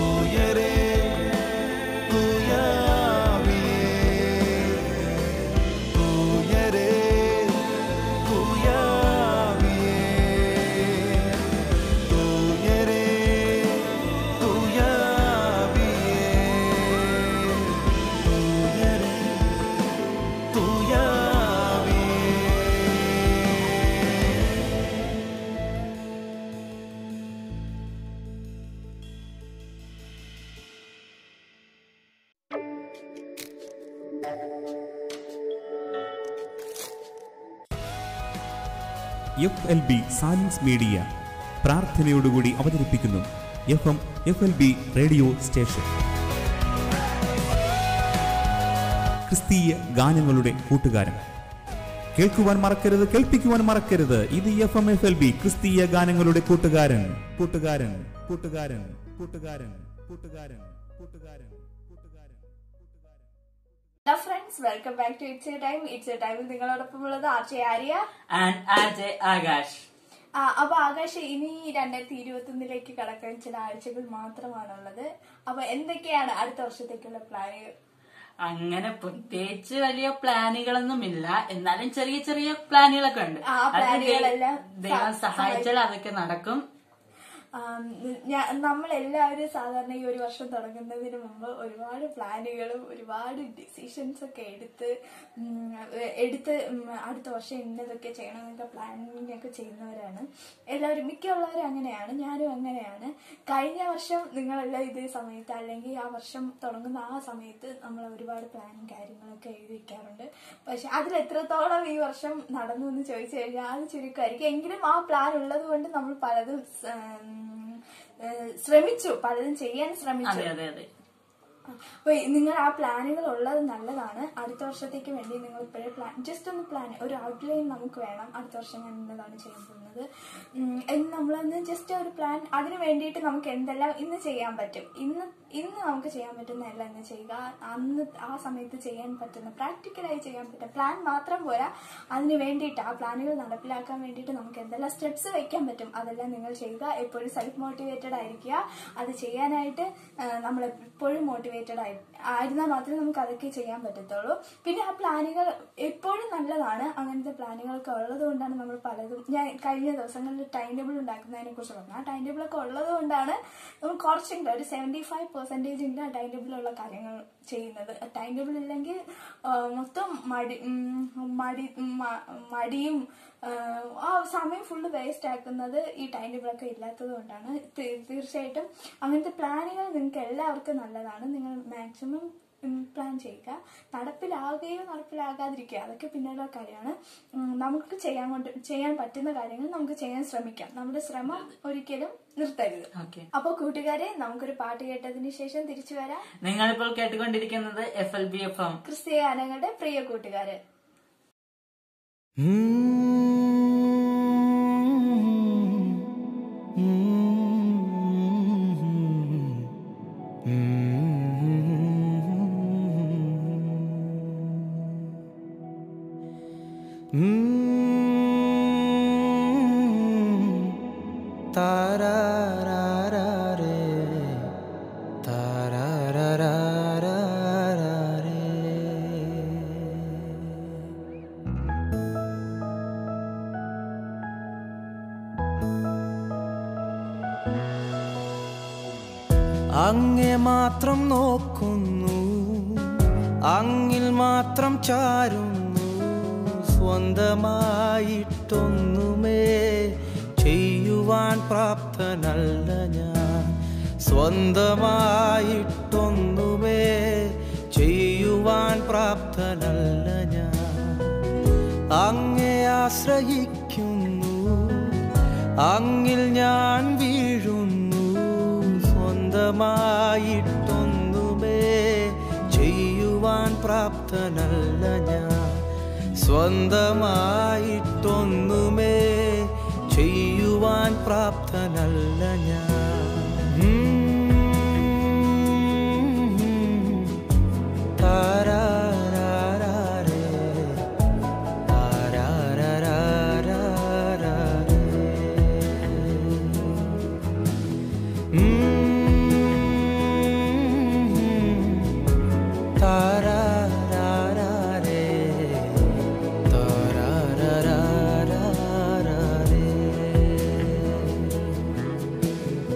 എഫ് എൽ ബി സാലിൻസ് മീഡിയ പ്രാർത്ഥനയോടുകൂടി അവതരിപ്പിക്കുന്നു F M F L B radio station ക്രിസ്തീയ ഗാനങ്ങളുടെ കൂട്ടുകാരൻ കേൾക്കുവാൻ മറക്കരുത് കേൾപ്പിക്കുവാൻ മറക്കരുത് ഇത് F M F L B ക്രിസ്തീയ ഗാനങ്ങളുടെ കൂട്ടുകാരൻ കൂട്ടുകാരൻ കൂട്ടുകാരൻ കൂട്ടുകാരൻ കൂട്ടുകാരൻ കൂട്ടുകാരൻ കൂട്ടുകാരൻ hello friends welcome back to it's a time it's a ടൈമിൽ നിങ്ങളോടൊപ്പം ഉള്ളത് RJ Arya and RJ Akash ആ, അപ്പൊ ആകാശ് ഇനി രണ്ടായിരത്തി ഇരുപത്തി ഒന്നിലേക്ക് കടക്കാൻ ചില ആഴ്ചകൾ മാത്രമാണുള്ളത് അപ്പൊ എന്തൊക്കെയാണ് അടുത്ത വർഷത്തേക്കുള്ള പ്ലാനുകൾ അങ്ങനെ പ്രത്യേകിച്ച് വലിയ പ്ലാനുകളൊന്നും ഇല്ല എന്നാലും ചെറിയ ചെറിയ പ്ലാനുകളൊക്കെ ഉണ്ട് ആ അത് ദൈ- പ്ലാനുകളെല്ലാം ദൈവം സ- സഹായിച്ചാൽ അതൊക്കെ നടക്കും ആം, ഞാ- നമ്മളെല്ലാവരും സാധാരണ ഈ ഒരു വർഷം തുടങ്ങുന്നതിന് മുമ്പ് ഒരുപാട് പ്ലാനുകളും ഒരുപാട് ഡിസിഷൻസ് ഒക്കെ എടുത്ത് ഉം, എടുത്ത് ഉം, അടുത്ത വർഷം ഇന്നതൊക്കെ ചെയ്യണമെന്നൊക്കെ പ്ലാനിങ് ഒക്കെ ചെയ്യുന്നവരാണ് എല്ലാവരും മിക്കുള്ളവരും അങ്ങനെയാണ് ഞാനും അങ്ങനെയാണ് കഴിഞ്ഞ വർഷം നിങ്ങളെല്ലാം ഇതേ സമയത്ത് അല്ലെങ്കിൽ ആ വർഷം തുടങ്ങുന്ന ആ സമയത്ത് നമ്മൾ ഒരുപാട് പ്ലാനും കാര്യങ്ങളൊക്കെ എഴുതി വെക്കാറുണ്ട് പക്ഷെ അതിൽ എത്രത്തോളം ഈ വർഷം നടന്നു എന്ന് ചോദിച്ചു കഴിഞ്ഞാൽ അത് ചുരുക്കമായിരിക്കും എങ്കിലും ആ പ്ലാൻ ഉള്ളത് കൊണ്ട് നമ്മൾ പലതും സ്- ഉം, ഏഹ് ശ്രമിച്ചു പലതും ചെയ്യാൻ ശ്രമിച്ചു അതെ അതെ അതെ അപ്പൊ നിങ്ങൾ ആ പ്ലാനുകൾ ഉള്ളത് നല്ലതാണ് അടുത്ത വർഷത്തേക്ക് വേണ്ടി നിങ്ങൾ ഇപ്പോഴേ പ്ലാൻ ജസ്റ്റ് ഒന്ന് പ്ലാൻ ഒരു ഔട്ട്ലൈൻ നമുക്ക് വേണം അടുത്ത വർഷം ഞാൻ ഇന്നതാണ് ചെയ്യാൻ പോകുന്നത് ഉം, എന്ന് നമ്മളൊന്ന് ജസ്റ്റ് ഒരു പ്ലാൻ അതിന് വേണ്ടിയിട്ട് നമുക്ക് എന്തെല്ലാം ഇന്ന് ചെയ്യാൻ പറ്റും ഇന്ന് ഇന്ന് നമുക്ക് ചെയ്യാൻ പറ്റുന്ന എല്ലാം ഇന്ന് ചെയ്യുക അന്ന് ആ സമയത്ത് ചെയ്യാൻ പറ്റുന്ന പ്രാക്ടിക്കലായി ചെയ്യാൻ പറ്റുന്ന പ്ലാൻ മാത്രം പോരാ അതിന് വേണ്ടിയിട്ട് ആ പ്ലാനുകൾ നടപ്പിലാക്കാൻ വേണ്ടിയിട്ട് നമുക്ക് എന്തെല്ലാം സ്റ്റെപ്സ് വെക്കാൻ പറ്റും അതെല്ലാം നിങ്ങൾ ചെയ്യുക എപ്പോഴും സെൽഫ് മോട്ടിവേറ്റഡ് ആയിരിക്കുക അത് ചെയ്യാനായിട്ട് നമ്മൾ എപ്പോഴും മോട്ടിവേറ്റഡ് ആയി ആയിരുന്നാൽ മാത്രമേ നമുക്ക് അതൊക്കെ ചെയ്യാൻ പറ്റത്തുള്ളൂ പിന്നെ ആ പ്ലാനുകൾ എപ്പോഴും നല്ലതാണ് അങ്ങനത്തെ പ്ലാനുകളൊക്കെ ഉള്ളത് കൊണ്ടാണ് നമ്മൾ പലതും ഞാൻ കഴിഞ്ഞ ദിവസങ്ങളിൽ ടൈം ടേബിൾ ഉണ്ടാക്കുന്നതിനെ കുറിച്ച് പറഞ്ഞു ആ ടൈം ടേബിൾ ഒക്കെ ഉള്ളത് കൊണ്ടാണ് നമ്മൾ കുറച്ചെങ്കിലും ഒരു സെവൻറ്റി ഫൈവ് പെർസെൻറ്റേജിൻ്റെ ടൈം ടേബിളുള്ള കാര്യങ്ങൾ ചെയ്യുന്നത് ടൈം ടേബിൾ ഇല്ലെങ്കിൽ ആ, മൊത്തം മടി ഉം, മടി മ- മടിയും ആ, ആ സമയം ഫുള്ള് വേസ്റ്റ് ആക്കുന്നത് ഈ ടൈം ടേബിളൊക്കെ ഇല്ലാത്തത് കൊണ്ടാണ് തീ- തീർച്ചയായിട്ടും അങ്ങനത്തെ പ്ലാനുകൾ നിങ്ങൾക്ക് എല്ലാവർക്കും നല്ലതാണ് നിങ്ങൾ മാക്സിമം പ്ലാൻ ചെയ്യുക നടപ്പിലാകുകയോ നടപ്പിലാകാതിരിക്കുക അതൊക്കെ പിന്നീട് കാര്യമാണ് ഉം, നമുക്ക് ചെയ്യാൻ കൊണ്ട് ചെയ്യാൻ പറ്റുന്ന കാര്യങ്ങൾ നമുക്ക് ചെയ്യാൻ ശ്രമിക്കാം നമ്മുടെ ശ്രമം ഒരിക്കലും നിർത്തരുത് ഓക്കെ അപ്പൊ കൂട്ടുകാരെ നമുക്കൊരു പാട്ട് കേട്ടതിന് ശേഷം തിരിച്ചു വരാം നിങ്ങളിപ്പോൾ കേട്ടുകൊണ്ടിരിക്കുന്നത് F L B F M ക്രിസ്തീയ ഗാനങ്ങളുടെ പ്രിയ കൂട്ടുകാര് താരാരാരേ താരാരാരേ അങ്ങെ മാത്രം നോക്കുന്നു അങ്ങിൽ മാത്രം ചാരുന്നു സ്വന്തമായിട്ടൊന്നുമേ ചെയ്യുവാൻ പ്രാപ്തനല്ല ഞാൻ സ്വന്തമായിട്ടൊന്നുമേ ചെയ്യുവാൻ പ്രാപ്തനല്ല ഞാൻ അങ്ങെ ആശ്രയിക്കുന്നു അങ്ങിൽ ഞാൻ വീഴുന്നു സ്വന്തമായിട്ടൊന്നുമേ ചെയ്യുവാൻ പ്രാപ്തനല്ല ഞാൻ സ്വന്തമായിട്ടൊന്നുമേ ചെയ്യുവാൻ പ്രാപ്തനല്ല ഞാൻ ഉം. താരാരാരേ താരാരാരേ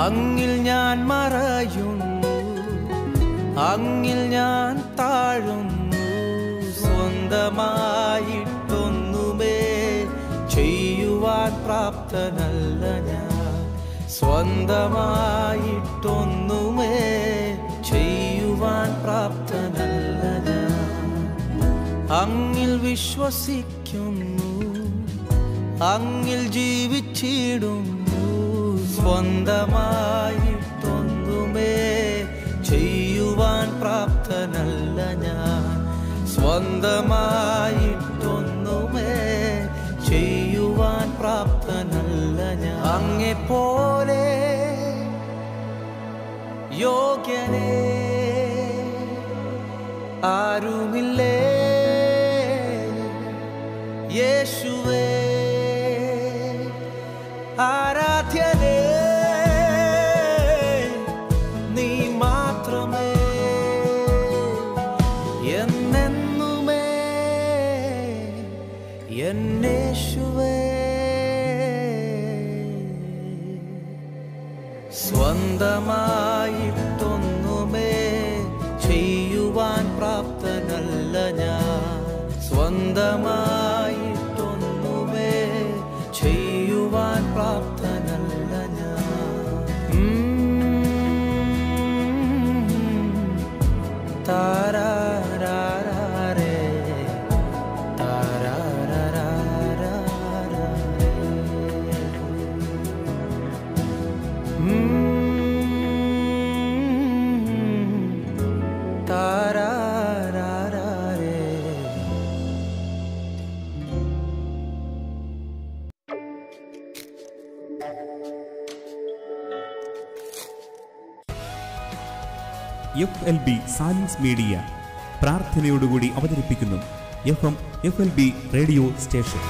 അങ്ങിൽ ഞാൻ മറയുന്നു അങ്ങിൽ ഞാൻ താഴുന്നു സ്വന്തമായിട്ടൊന്നുമേ ചെയ്യുവാൻ പ്രാപ്തനല്ല ഞാൻ സ്വന്തമായിട്ടൊന്നുമേ ചെയ്യുവാൻ പ്രാപ്തനല്ല ഞാൻ അങ്ങിൽ വിശ്വസിക്കുന്നു അങ്ങിൽ ജീവിച്ചിടുന്നു സ്വന്തമായിട്ടൊന്നുമേ ചെയ്യുവാൻ പ്രാപ്തനല്ല ഞാൻ സ്വന്തമായിട്ടൊന്നുമേ ചെയ്യുവാൻ പ്രാപ്തനല്ല ഞാൻ അങ്ങെ പോലെ യോഗ്യനേ ആരുമില്ലേ യേശുവേ ആരാധ്യനേ നീ മാത്രമേ എന്നെന്നുമേ എന്നേശുവേ സ്വന്തമായിട്ടൊന്നുമേ ചെയ്യുവാൻ പ്രാപ്തനല്ല ഞാൻ സ്വന്തമായിട്ടൊന്നുമേ ചെയ്യുവാൻ പ്രാപ്തനല്ല ഞാൻ ഉം. താരാരാരാരേ. താരാരാരാരാരേ. ഉം. താരാരാരാരേ. എഫ് എൽ ബി സാലിൻസ് മീഡിയ പ്രാർത്ഥനയോടുകൂടി അവതരിപ്പിക്കുന്നു F M F L B radio station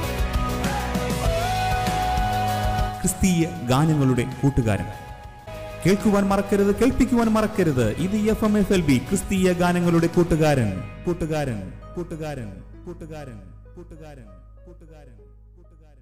ക്രിസ്തീയ ഗാനങ്ങളുടെ കൂട്ടുകാരൻ കേൾക്കുവാൻ മറക്കരുത് കേൾപ്പിക്കുവാൻ മറക്കരുത് ഇത് F M F L B ക്രിസ്തീയ ഗാനങ്ങളുടെ കൂട്ടുകാരൻ കൂട്ടുകാരൻ കൂട്ടുകാരൻ കൂട്ടുകാരൻ കൂട്ടുകാരൻ കൂട്ടുകാരൻ കൂട്ടുകാരൻ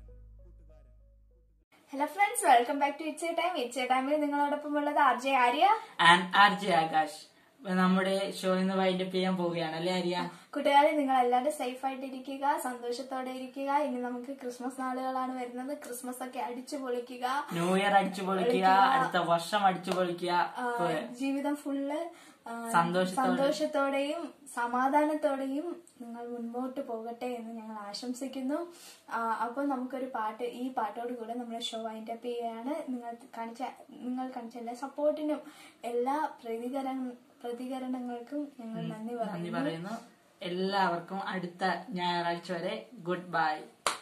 hello friends welcome back to ഇച്ചേ ടൈം ഇച്ചേ ടൈമിൽ നിങ്ങളോടൊപ്പം ഉള്ളത് R J Arya and R J Akash ഇപ്പൊ നമ്മുടെ ഷോ ഇന്ന് വൈൻഡപ്പ് ചെയ്യാൻ പോവുകയാണ് അല്ലേ ആര്യ കൂട്ടുകാരെ നിങ്ങൾ എല്ലാവരും സേഫ് ആയിട്ട് ഇരിക്കുക സന്തോഷത്തോടെ ഇരിക്കുക ഇനി നമുക്ക് ക്രിസ്മസ് നാളുകളാണ് വരുന്നത് ക്രിസ്മസ് ഒക്കെ അടിച്ചു പൊളിക്കുക ന്യൂ ഇയർ അടിച്ചു പൊളിക്കുക അടുത്ത വർഷം അടിച്ചു പൊളിക്കുക ആ, ഇപ്പൊ ജീവിതം ഫുള്ള് ആ, സന്തോഷത്തോടെ. സന്തോഷത്തോടെയും സമാധാനത്തോടെയും നിങ്ങൾ മുൻപോട്ട് പോകട്ടെ എന്ന് ഞങ്ങൾ ആശംസിക്കുന്നു ആ, അപ്പോൾ നമുക്കൊരു പാട്ട് ഈ പാട്ടോട് കൂടെ നമ്മൾ ഷോ വൈൻഡ് അപ്പ് ചെയ്യുകയാണ് നിങ്ങൾ കാണിച്ച നിങ്ങൾ കാണിച്ച എല്ലാ സപ്പോർട്ടിനും എല്ലാ പ്രതികരണ പ്രതികരണങ്ങൾക്കും ഞങ്ങൾ നന്ദി നന്ദി പറയുന്നു പറയുന്നു എല്ലാവർക്കും അടുത്ത ഞായറാഴ്ച വരെ ഗുഡ് ബൈ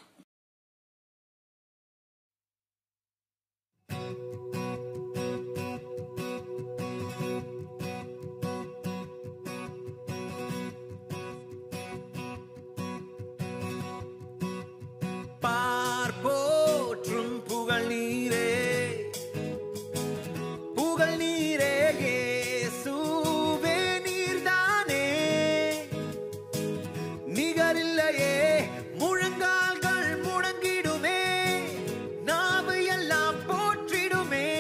பார் போற்றும் புகழ் நீரே புகழ் நீரே இயேசுவே நீர்தானே நிகரில்லையே முழங்கால்கள் முடங்கிடுமே நாவு எல்லாம் போற்றிடுமே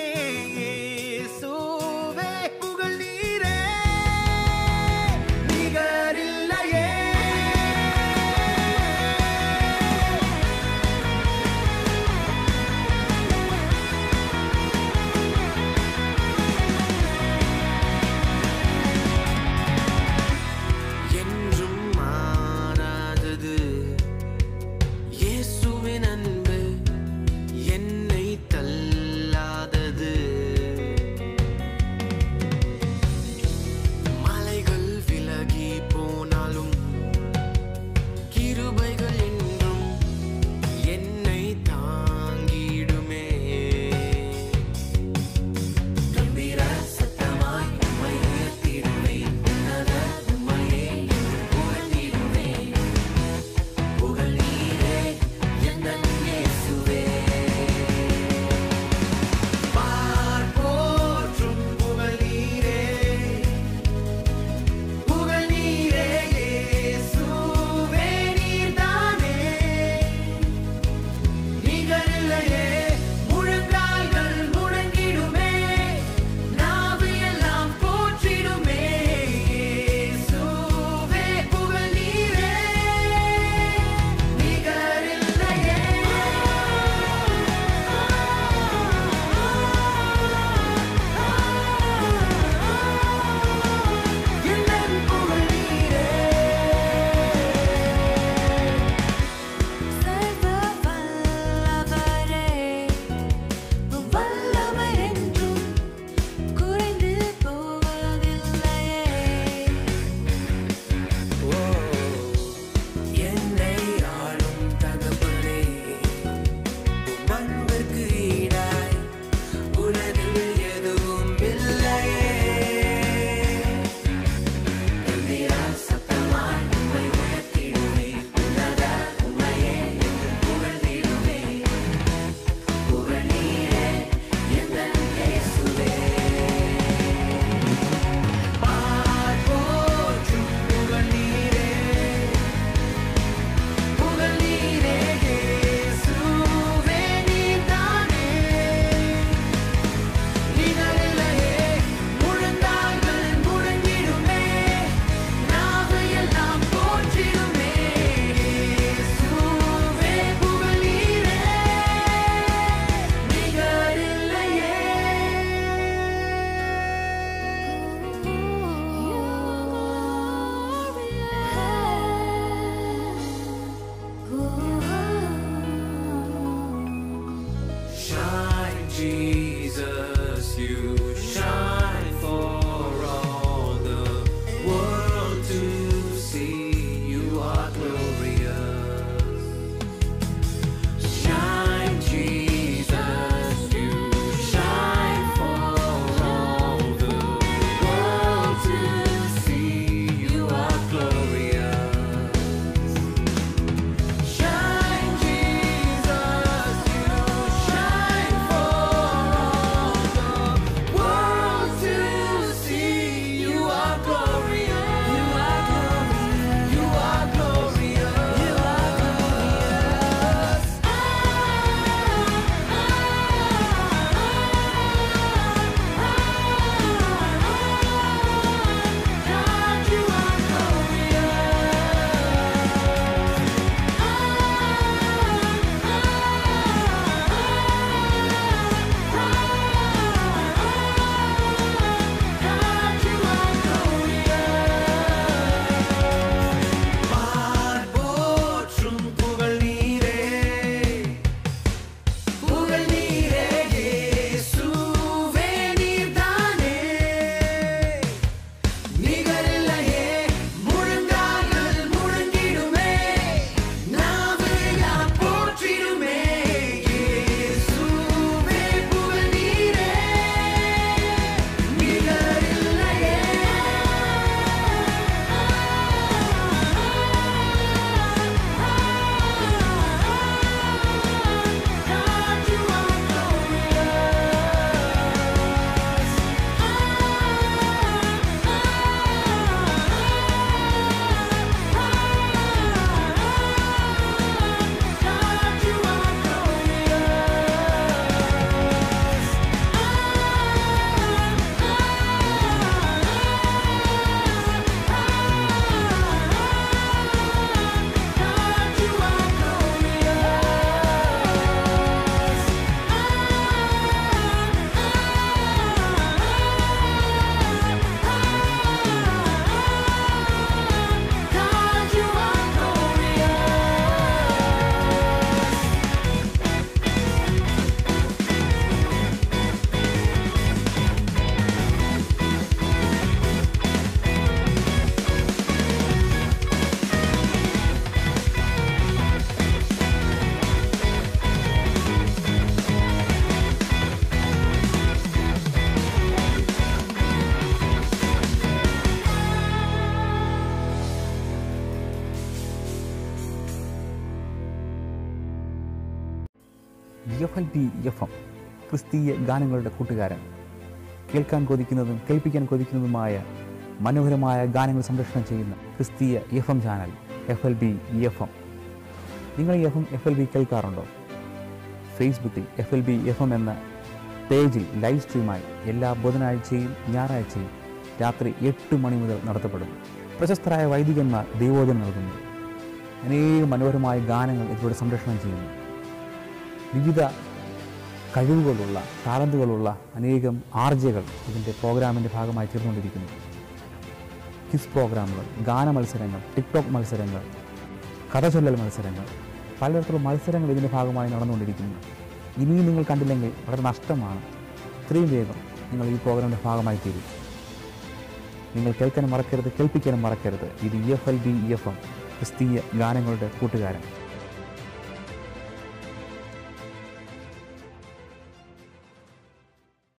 എൽ പി എഫ് എം ക്രിസ്തീയ ഗാനങ്ങളുടെ കൂട്ടുകാരൻ കേൾക്കാൻ കൊതിക്കുന്നതും കേൾപ്പിക്കാൻ കൊതിക്കുന്നതുമായ മനോഹരമായ ഗാനങ്ങൾ സംരക്ഷണം ചെയ്യുന്ന ക്രിസ്തീയ F M channel F L B F M നിങ്ങൾ ഈ F M F L B കേൾക്കാറുണ്ടോ ഫേസ്ബുക്കിൽ F L B F M എന്ന പേജിൽ ലൈവ് സ്ട്രീമായി എല്ലാ ബുധനാഴ്ചയും ഞായറാഴ്ചയും രാത്രി എട്ട് മണി മുതൽ നടത്തപ്പെടുന്നു പ്രശസ്തരായ വൈദികന്മാർ ദൈവോധനം നൽകുന്നു അനേകം മനോഹരമായ ഗാനങ്ങൾ ഇതിലൂടെ സംരക്ഷണം ചെയ്യുന്നു വിവിധ കഴിവുകളുള്ള ടാലൻറ്റുകളുള്ള അനേകം ആർജകൾ ഇതിൻ്റെ പ്രോഗ്രാമിൻ്റെ ഭാഗമായി തീർന്നുകൊണ്ടിരിക്കുന്നു ക്വിസ് പ്രോഗ്രാമുകൾ ഗാന മത്സരങ്ങൾ ടിക്ടോക്ക് മത്സരങ്ങൾ കഥ ചൊല്ലൽ മത്സരങ്ങൾ പലതരത്തിലുള്ള മത്സരങ്ങൾ ഇതിൻ്റെ ഭാഗമായി നടന്നുകൊണ്ടിരിക്കുന്നു ഇനിയും നിങ്ങൾ കണ്ടില്ലെങ്കിൽ വളരെ നഷ്ടമാണ് ഇത്രയും വേഗം നിങ്ങൾ ഈ പ്രോഗ്രാമിൻ്റെ ഭാഗമായി തീരും നിങ്ങൾ കേൾക്കാനും മറക്കരുത് കേൾപ്പിക്കാനും മറക്കരുത് ഇത് ഇ എഫ് എൽ ബി ഇ എഫ് എം ക്രിസ്തീയ ഗാനങ്ങളുടെ കൂട്ടുകാരൻ